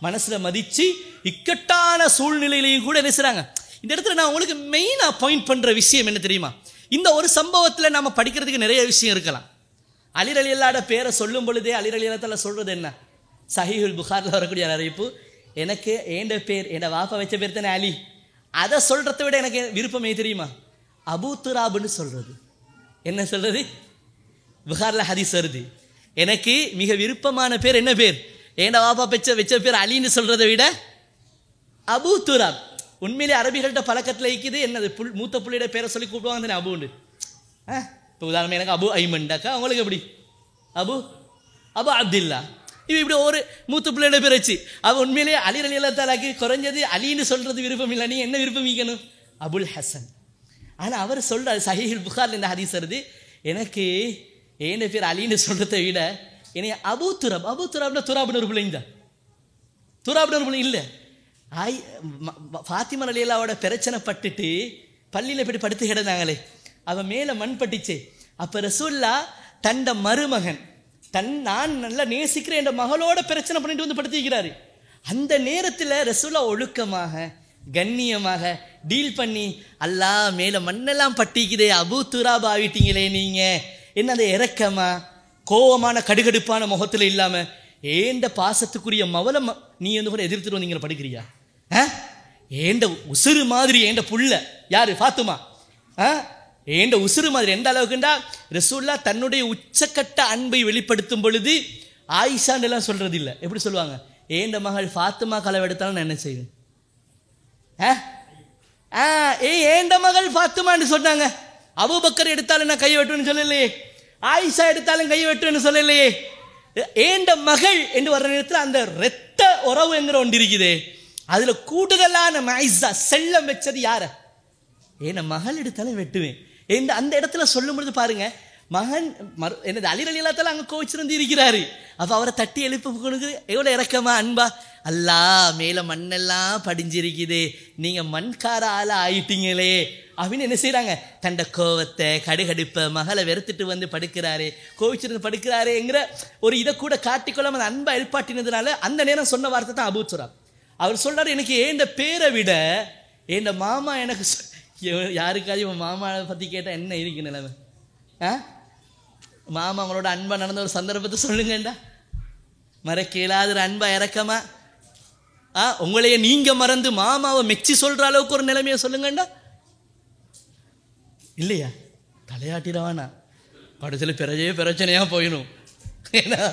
மனசுல மதிச்சு இக்கட்டான சூழ்நிலையிலையும் கூட என்ன செய்றாங்க இந்த இடத்துல நான் உங்களுக்கு மெயினா பாயிண்ட் பண்ற விஷயம் என்ன தெரியுமா இந்த ஒரு சம்பவத்துல நாம படிக்கிறதுக்கு நிறைய விஷயம் இருக்கலாம் அலிர் அலி அல்லாட பேரை சொல்லும் பொழுதே அலிர் அலி அல்லாத்தால சொல்றது என்ன சஹீஹுல் புகார்ல வரக்கூடிய ஒரு அறிவிப்பு எனக்கு ஏண்ட பேர் என் வாப்பா வச்ச பேர் தானே அலி அதை சொல்றதை விட எனக்கு விருப்பமே தெரியுமா அபூ துராபுன்னு சொல்றது என்ன சொல்றது புகார்ல ஹதீஸ் வருது எனக்கு மிக விருப்பமான பேர் என்ன பேர் ஏண்ட வாப்பா பெச்ச வச்ச பேர் அலின்னு சொல்றதை விட அபூ துராப் உண்மையிலே அரபிகள்கிட்ட பழக்கத்தில் இருக்குது என்னது புல் மூத்த புள்ளியோட பேரை சொல்லி கூப்பிடுவாங்க தானே அபுண்டு ஆ இப்போ உதாரணம் எனக்கு அபு ஐமண்டாக்கா அவங்களுக்கு எப்படி அபு அபு அப்துல்லா இது இப்படி ஒரு மூத்த பிள்ளையோட பேர் வச்சு அவ உண்மையிலேயே அலி அலி அல்லா தாலாக்கு குறைஞ்சது அலின்னு சொல்றது விருப்பம் இல்லை நீ என்ன விருப்பம் வைக்கணும் அபுல் ஹசன் ஆனா அவர் சொல்றாரு சஹீஹுல் புகார்ல இந்த ஹதீஸ் வருது எனக்கு ஏன பேர் அலின்னு சொல்றதை விட என்னை அபு துராப் அபு துராப்னா துராப்னு ஒரு பிள்ளைங்க தான் துராப்னு ஒரு பிள்ளை இல்லை ஆய் ம- ம- ஃபாத்திமா அலியல்லாவோட பிரச்சனை பட்டுட்டு பள்ளியில் போய் படுத்து கிடந்தாங்களே அவன் மேலே மண் பட்டுச்சு அப்போ ரசூல்லா தண்ட மருமகன் தன் நான் நல்லா நேசிக்கிற என் மகளோட பிரச்சனை பண்ணிட்டு வந்து படுத்திக்கிறாரு அந்த நேரத்தில் ரசூல்லா ஒழுக்கமாக கண்ணியமாக டீல் பண்ணி அல்லா மேலே மண்ணெல்லாம் பட்டிக்குதே அபு துராப் ஆகிட்டீங்களே நீங்கள் என்ன அந்த இறக்கமா கோவமான கடுகடுப்பான முகத்தில் இல்லாமல் ஏண்ட பாசத்துக்குரிய மவல ம- நீ வந்து கூட எதிர்த்துட்டு வந்தீங்க படிக்கிறியா ஆ? ஏண்ட உசுறு மாதிரி ஏண்ட புள்ள யாரு ஃபாத்துமா ஆ? ஏண்ட உசுறு மாதிரி எந்த அளவுக்குண்டா ரசூல்லா தன்னுடைய உச்சக்கட்ட அன்பை வெளிப்படுத்தும் பொழுது ஆயிஷான்னு எல்லாம் சொல்றது இல்ல எப்படி சொல்லுவாங்க ஏண்ட மகள் ஃபாத்துமா களவெடுத்தாலும் நான் என்ன செய்வேன் ஆ? ஆ, ஏய் ஏண்ட மகள் ஃபாத்துமான்னு சொன்னாங்க அபூபக்கர் எடுத்தாலும் நான் கை வெட்டுவேன்னு சொல்லலையே ஆயிஷா எடுத்தாலும் கை வெட்டுவேன்னு சொல்லலையே ஏண்ட மகள் என்று வர்ற நேரத்தில் அந்த இரத்த உறவு என்கிற ஒன்று இருக்குதே அதுல கூடுதலான மைசா செல்லம் வச்சது யார ஏன்னா மகள் எடுத்தாலும் வெட்டுவேன் இந்த அந்த இடத்துல சொல்லும் பொழுது பாருங்க மகன் மறு என்னது அலி அலிலாத்தால அங்க கோவிச்சிருந்து இருக்கிறாரு அப்ப அவரை தட்டி எழுப்புக்கு எவ்வளவு இறக்கமா அன்பா அல்லா மேல மண்ணெல்லாம் படிஞ்சிருக்குது நீங்க மண்கார ஆளா ஆயிட்டீங்களே அப்படின்னு என்ன செய்றாங்க தண்ட கோவத்தை கடுகடுப்பை மகளை வெறுத்துட்டு வந்து படுக்கிறாரு கோவிச்சிருந்து படுக்கிறாருங்கிற ஒரு இதை கூட காட்டிக்கொள்ளாம அந்த அன்பை எழுப்பாட்டினதுனால அந்த நேரம் சொன்ன வார்த்தை தான் அபூச்சுரா அவர் சொல்றாரு எனக்கு ஏண்ட பேரை விட ஏண்ட மாமா எனக்கு சொ- எவ- யாருக்காவது இவன் மாமாவை பத்தி கேட்டா என்ன இருக்கு நிலைமை ஆ மாமா அவங்களோட அன்பா நடந்த ஒரு சந்தர்ப்பத்தை சொல்லுங்கண்டா மறக்க இயலாத ஒரு அன்பா இறக்கமா ஆ உங்களைய நீங்க மறந்து மாமாவை மெச்சி சொல்ற அளவுக்கு ஒரு நிலைமையை சொல்லுங்கண்டா இல்லையா தலையாட்டிடவானா கடைசியில் பிறஜே பிரச்சனையா போயிடும் ஏன்னா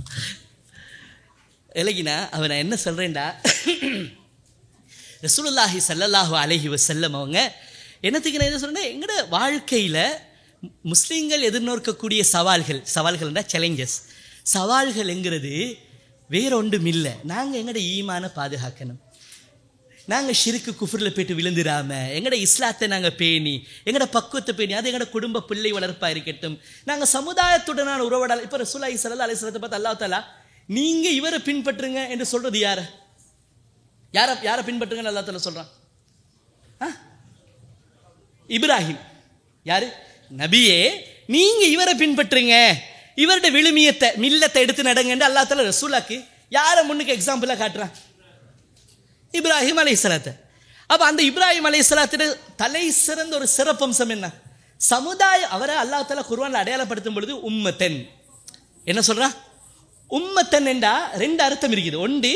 இலகினா அவன் நான் என்ன சொல்றேன்டா ரசூலுல்லாஹி ஸல்லல்லாஹு அலைஹி வஸல்லம் அவங்க என்னத்துக்கு நான் என்ன சொல்றேன் எங்கட வாழ்க்கையில மு- முஸ்லிம்கள் எதிர்நோக்கக்கூடிய சவால்கள் சவால்கள்னா சேலஞ்சஸ் சவால்கள்ங்கிறது வேற ஒன்றும் இல்லை நாங்கள் எங்கட ஈமான பாதுகாக்கணும் நாங்கள் ஷிருக்கு குஃபுரில் போயிட்டு விழுந்துடாம எங்கட இஸ்லாத்தை நாங்கள் பேணி எங்கட பக்குவத்தை பேணி அது எங்கட குடும்ப பிள்ளை வளர்ப்பாக இருக்கட்டும் நாங்கள் சமுதாயத்துடனான உறவடால் இப்போ ரசூலாய் சல்லா அலிஸ்லத்தை பார்த்து அல்லா தாலா நீங்கள் இவரை பின்பற்றுங்க என்று சொல்றது யாரை யாரை யாரை பின்பற்றுங்கன்னு அல்லா தாலா சொல்கிறான் ஆ இப்ராஹிம் யாரு நபியே நீங்க இவரை பின்பற்றுங்க இவருடைய விழுமியத்தை மில்லத்தை எடுத்து நடங்கன்னு அல்லா தால ரசூலாக்கு யாரை முன்னுக்கு எக்ஸாம்பிளா காட்டுறான் இப்ராஹிம் அலைஹிஸ்ஸலாத்தை அப்ப அந்த இப்ராஹிம் அலைஹிஸ்ஸலாத்தின் தலை சிறந்த ஒரு சிறப்பம்சம் என்ன சமுதாய அவரை அல்லாஹ் தாலா குர்ஆன்ல அடையாளப்படுத்தும் பொழுது உம்மத்தன் என்ன சொல்றா உம்மத்தன் என்றா ரெண்டு அர்த்தம் இருக்குது ஒன்று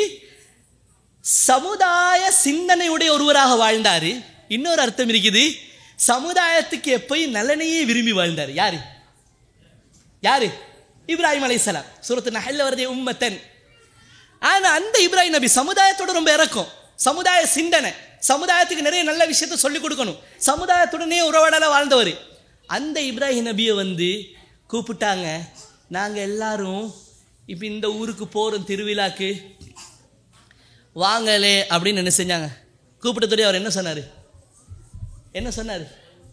சமுதாய சிந்தனையுடைய ஒருவராக வாழ்ந்தாரு இன்னொரு அர்த்தம் இருக்குது சமுதாயத்துக்கு எப்பயும் நலனையே விரும்பி வாழ்ந்தார் யாரு யாரு இப்ராஹிம் அலைஹிஸ்ஸலாம் சூரத்து நஹல்ல வருதே உம்மத்தன் ஆனா அந்த இப்ராஹிம் நபி சமுதாயத்தோட ரொம்ப இறக்கம் சமுதாய சிந்தனை சமுதாயத்துக்கு நிறைய நல்ல விஷயத்த சொல்லிக் கொடுக்கணும் சமுதாயத்துடனே உறவாடல வாழ்ந்தவர் அந்த இப்ராஹிம் நபியை வந்து கூப்பிட்டாங்க நாங்க எல்லாரும் இப்போ இந்த ஊருக்கு போறோம் திருவிழாக்கு வாங்களே அப்படின்னு என்ன செஞ்சாங்க கூப்பிட்டதுடைய அவர் என்ன சொன்னாரு என்ன சொன்னாரு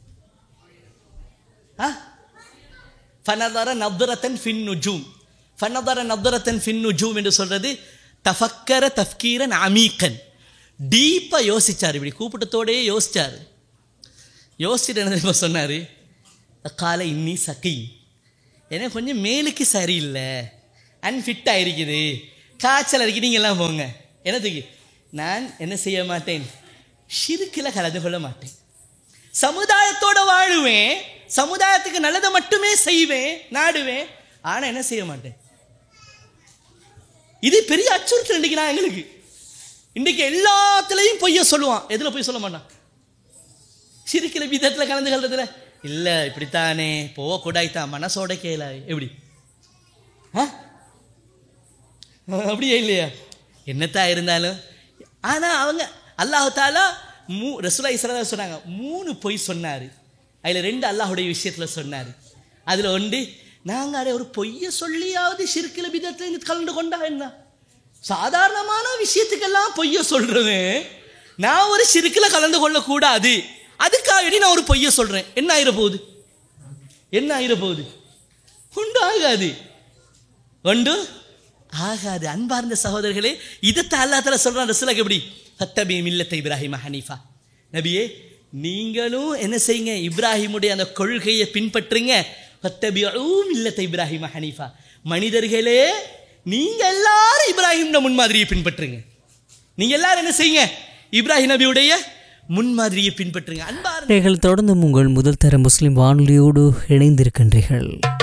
ஆ ஃபனதர நப்துரத்தன் ஃபின் நுஜூம் ஃபனதர நப்துரத்தன் ஃபின் நுஜூம் என்று சொல்றது தஃபக்கர தஃப்கீரன் அமீக்கன் டீப்பாக யோசிச்சார் இப்படி கூப்பிட்டத்தோடயே யோசிச்சார் யோசிச்சுட்டு என்ன தெரியுமா சொன்னார் காலை இன்னி சகி எனக்கு கொஞ்சம் மேலுக்கு சரியில்லை அன்ஃபிட் ஆயிருக்குது காய்ச்சல் அடிக்கி நீங்க எல்லாம் போங்க என்னதுக்கு நான் என்ன செய்ய மாட்டேன் ஷிருக்கில் கலந்து கொள்ள மாட்டேன் சமுதாயத்தோட வாழுவேன் சமுதாயத்துக்கு நல்லதை மட்டுமே செய்வேன் நாடுவேன் ஆனா என்ன செய்ய மாட்டேன் இது பெரிய அச்சுறுத்தல் இன்னைக்கு நான் எங்களுக்கு இன்னைக்கு எல்லாத்துலயும் பொய்ய சொல்லுவான் எதுல பொய் சொல்ல மாட்டான் சிரிக்கிற விதத்துல கலந்து கொள்றதுல இல்ல இப்படித்தானே போக கூடாய்த்தான் மனசோட கேள எப்படி ஆ? அப்படியே இல்லையா என்னத்தா இருந்தாலும் ஆனா அவங்க அல்லாஹ் தாலா மூ ரசூலா இஸ்ரா சொன்னாங்க மூணு பொய் சொன்னாரு அதுல ரெண்டு அல்லாஹுடைய விஷயத்துல சொன்னாரு அதுல ஒன்று நாங்க அதை ஒரு பொய்ய சொல்லியாவது சிறுக்கில விதத்துல கலந்து கொண்டா என்ன சாதாரணமான விஷயத்துக்கெல்லாம் பொய்ய சொல்றது நான் ஒரு சிறுக்கில் கலந்து கொள்ளக்கூடாது அதுக்காக நான் ஒரு பொய்ய சொல்றேன் என்ன ஆயிர போகுது என்ன ஆயிர போகுது உண்டு ஆகாது உண்டு ஆகாது அன்பார்ந்த சகோதரர்களே இதைத்தான் அல்லா தலா சொல்றான் ரசூலுக்கு எப்படி ஃபத்தபி மில்லத்தை இப்ராஹிம் ஹனீஃபா நபியே நீங்களும் என்ன செய்யுங்க இப்ராஹிமுடைய அந்த கொள்கையை பின்பற்றுங்க ஃபத்தபியூ மில்லத்தை இப்ராஹிம் ஹனீஃபா மனிதர்களே நீங்க எல்லாரும் இப்ராஹிம் முன்மாதிரியை பின்பற்றுங்க நீங்க எல்லாரும் என்ன செய்யுங்க இப்ராஹிம் நபியுடைய முன்மாதிரியை பின்பற்றுங்க அன்பார்ந்த நீங்கள் தொடர்ந்தும் உங்கள் முதல் தர முஸ்லிம் வானொலியோடு இணைந்திருக்கின்றீர்கள்